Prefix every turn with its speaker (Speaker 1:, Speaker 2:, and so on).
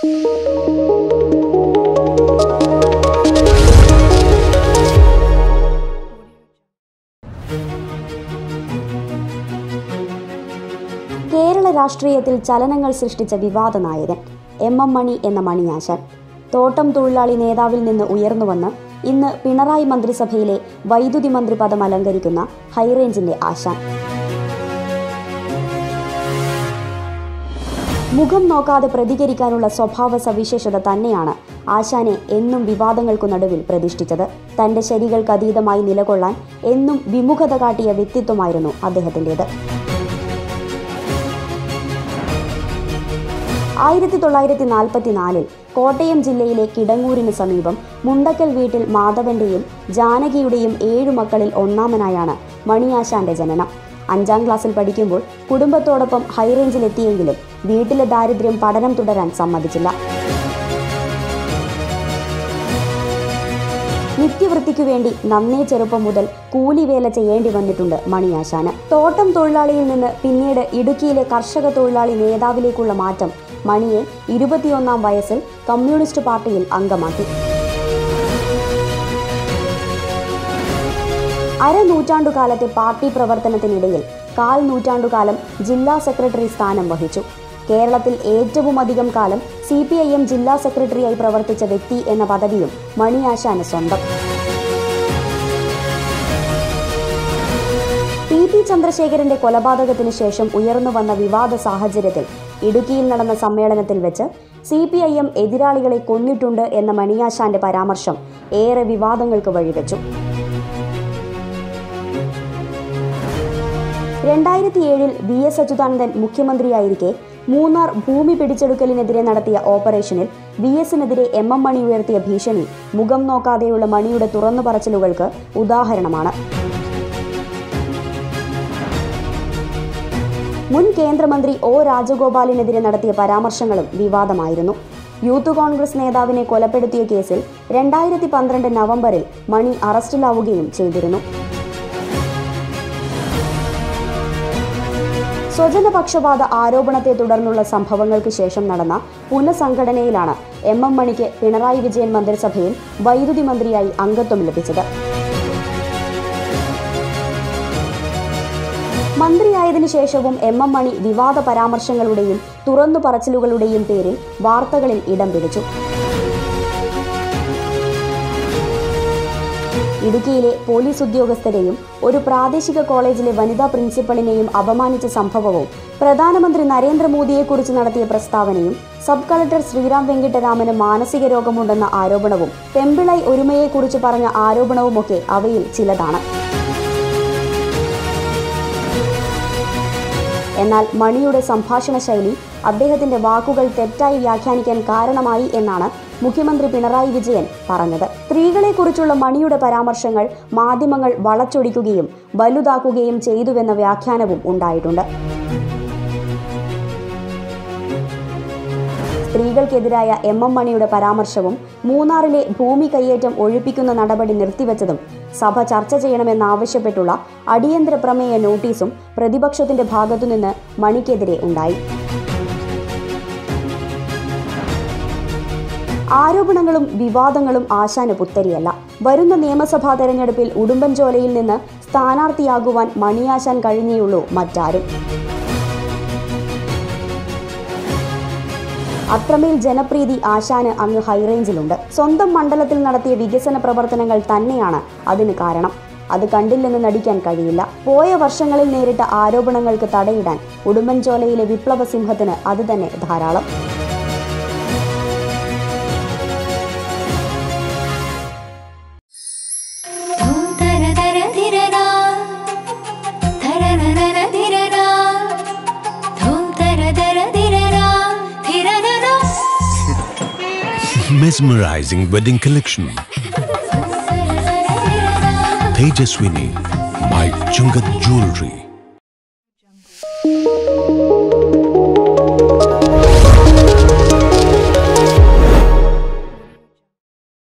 Speaker 1: കേരള രാഷ്ട്രീയത്തിൽ ചലനങ്ങൾ സൃഷ്ടിച്ച വിവാദ നായകൻ എം എം മണി എന്ന മണിയാശാൻ തോട്ടം തൊഴിലാളി നേതാവിൽ നിന്ന് ഉയർന്നുവന്ന് ഇന്ന് പിണറായി മന്ത്രിസഭയിലെ വൈദ്യുതി മന്ത്രി പദം അലങ്കരിക്കുന്ന ഹൈറേഞ്ചിന്റെ ആശാൻ മുഖം നോക്കാതെ പ്രതികരിക്കാനുള്ള സ്വഭാവ സവിശേഷത തന്നെയാണ് ആശാനെ എന്നും വിവാദങ്ങൾക്കു നടുവിൽ പ്രതിഷ്ഠിച്ചത് തന്റെ ശരികൾക്ക് അതീതമായി നിലകൊള്ളാൻ എന്നും വിമുഖത കാട്ടിയ വ്യക്തിത്വമായിരുന്നു അദ്ദേഹത്തിൻ്റെത് ആയിരത്തി തൊള്ളായിരത്തി നാൽപ്പത്തിനാലിൽ കോട്ടയം ജില്ലയിലെ കിടങ്ങൂരിന് സമീപം മുണ്ടക്കൽ വീട്ടിൽ മാധവന്റെയും ജാനകിയുടെയും ഏഴു മക്കളിൽ ഒന്നാമനായാണ് മണിയാശാന്റെ ജനനം അഞ്ചാം ക്ലാസ്സിൽ പഠിക്കുമ്പോൾ കുടുംബത്തോടൊപ്പം ഹൈറേഞ്ചിലെത്തിയെങ്കിലും വീട്ടിലെ ദാരിദ്ര്യം പഠനം തുടരാൻ സമ്മതിച്ചില്ല നിത്യവൃത്തിക്കു വേണ്ടി നന്നേ ചെറുപ്പം മുതൽ കൂലിവേല ചെയ്യേണ്ടി വന്നിട്ടുണ്ട് മണിയാശാന് തോട്ടം തൊഴിലാളിയിൽ നിന്ന് പിന്നീട് ഇടുക്കിയിലെ കർഷക തൊഴിലാളി നേതാവിലേക്കുള്ള മാറ്റം മണിയെ ഇരുപത്തിയൊന്നാം വയസ്സിൽ കമ്മ്യൂണിസ്റ്റ് പാർട്ടിയിൽ അംഗമാക്കി അരനൂറ്റാണ്ടുകാലത്തെ പാർട്ടി പ്രവർത്തനത്തിനിടയിൽ കാൽ നൂറ്റാണ്ടുകാലം ജില്ലാ സെക്രട്ടറി സ്ഥാനം വഹിച്ചു കേരളത്തിൽ ഏറ്റവും അധികം കാലം സി പി ഐ എം ജില്ലാ സെക്രട്ടറിയായി പ്രവർത്തിച്ച വ്യക്തി എന്ന പദവിയും മണിയാശാന് സ്വന്തം ടി പി ചന്ദ്രശേഖരന്റെ കൊലപാതകത്തിന് ശേഷം ഉയർന്നു വന്ന വിവാദ സാഹചര്യത്തിൽ ഇടുക്കിയിൽ നടന്ന സമ്മേളനത്തിൽ വെച്ച് സി പി ഐ എം എതിരാളികളെ കൊന്നിട്ടുണ്ട് എന്ന മണിയാശാന്റെ പരാമർശം ഏറെ വിവാദങ്ങൾക്ക് വഴിവെച്ചു രണ്ടായിരത്തി ഏഴിൽ വി എസ് അച്യുതാനന്ദൻ മുഖ്യമന്ത്രിയായിരിക്കെ മൂന്നാർ ഭൂമി പിടിച്ചെടുക്കലിനെതിരെ നടത്തിയ ഓപ്പറേഷനിൽ വി എസിനെതിരെ എം എം മണി ഉയർത്തിയ ഭീഷണി മുഖം നോക്കാതെയുള്ള മണിയുടെ തുറന്നു പറച്ചിലുകൾക്ക് ഉദാഹരണമാണ് മുൻ കേന്ദ്രമന്ത്രി ഒ രാജഗോപാലിനെതിരെ നടത്തിയ പരാമർശങ്ങളും വിവാദമായിരുന്നു യൂത്ത് കോൺഗ്രസ് നേതാവിനെ കൊലപ്പെടുത്തിയ കേസിൽ രണ്ടായിരത്തി പന്ത്രണ്ട് നവംബറിൽ മണി അറസ്റ്റിലാവുകയും ചെയ്തിരുന്നു സ്വജനപക്ഷപാത ആരോപണത്തെ തുടർന്നുള്ള സംഭവങ്ങൾക്ക് ശേഷം നടന്ന പുനഃസംഘടനയിലാണ് എം എം മണിക്ക് പിണറായി വിജയൻ മന്ത്രിസഭയിൽ വൈദ്യുതി മന്ത്രിയായി അംഗത്വം ലഭിച്ചത് മന്ത്രിയായതിനു ശേഷവും എം എം മണി വിവാദ പരാമർശങ്ങളുടെയും തുറന്നു പറച്ചിലുകളുടെയും പേരിൽ വാർത്തകളിൽ ഇടം പിടിച്ചു ഇടുക്കിയിലെ പോലീസ് ഉദ്യോഗസ്ഥരെയും ഒരു പ്രാദേശിക കോളേജിലെ വനിതാ പ്രിൻസിപ്പളിനെയും അപമാനിച്ച സംഭവവും പ്രധാനമന്ത്രി നരേന്ദ്രമോദിയെക്കുറിച്ച് നടത്തിയ പ്രസ്താവനയും സബ് കളക്ടർ ശ്രീറാം വെങ്കിട്ടരാമന് മാനസിക രോഗമുണ്ടെന്ന ആരോപണവും പെമ്പിളൈ ഒരുമയെക്കുറിച്ച് പറഞ്ഞ ആരോപണവുമൊക്കെ അവയിൽ ചിലതാണ് എന്നാൽ മണിയുടെ സംഭാഷണ ശൈലി അദ്ദേഹത്തിന്റെ വാക്കുകൾ തെറ്റായി വ്യാഖ്യാനിക്കാൻ കാരണമായി എന്നാണ് മുഖ്യമന്ത്രി പിണറായി വിജയൻ പറഞ്ഞത് സ്ത്രീകളെക്കുറിച്ചുള്ള മണിയുടെ പരാമർശങ്ങൾ മാധ്യമങ്ങൾ വളച്ചൊടിക്കുകയും വലുതാക്കുകയും ചെയ്തുവെന്ന വ്യാഖ്യാനവും ഉണ്ടായിട്ടുണ്ട് സ്ത്രീകൾക്കെതിരായ എം എം മണിയുടെ പരാമർശവും മൂന്നാറിലെ ഭൂമി കയ്യേറ്റം ഒഴിപ്പിക്കുന്ന നടപടി നിർത്തിവെച്ചതും സഭ ചർച്ച ചെയ്യണമെന്നാവശ്യപ്പെട്ടുള്ള അടിയന്തര പ്രമേയ നോട്ടീസും പ്രതിപക്ഷത്തിന്റെ ഭാഗത്തുനിന്ന് മണിക്കെതിരെ ഉണ്ടായി ആരോപണങ്ങളും വിവാദങ്ങളും ആശാന് പുത്തരിയല്ല വരുന്ന നിയമസഭാ തെരഞ്ഞെടുപ്പിൽ ഉടുമ്പൻചോലയിൽ നിന്ന് സ്ഥാനാർത്ഥിയാകുവാൻ മണിയാശാൻ കഴിഞ്ഞേയുള്ളൂ മറ്റാരും അത്രമേൽ ജനപ്രീതി ആശാന് അങ്ങ് ഹൈറേഞ്ചിലുണ്ട് സ്വന്തം മണ്ഡലത്തിൽ നടത്തിയ വികസന പ്രവർത്തനങ്ങൾ തന്നെയാണ് അതിന് കാരണം അത് കണ്ടില്ലെന്ന് നടിക്കാൻ കഴിയില്ല പോയ വർഷങ്ങളിൽ നേരിട്ട ആരോപണങ്ങൾക്ക് തടയിടാൻ ഉടുമ്പൻചോലയിലെ വിപ്ലവ സിംഹത്തിന് അത് തന്നെ ധാരാളം
Speaker 2: ധൂം തര തര ധിരരാ ധരരരര ധിരരാ ധൂം തര തര ധിരരാ ധിരരരാ
Speaker 3: mesmerizing wedding collection. Tejaswini by Chungat Jewelry.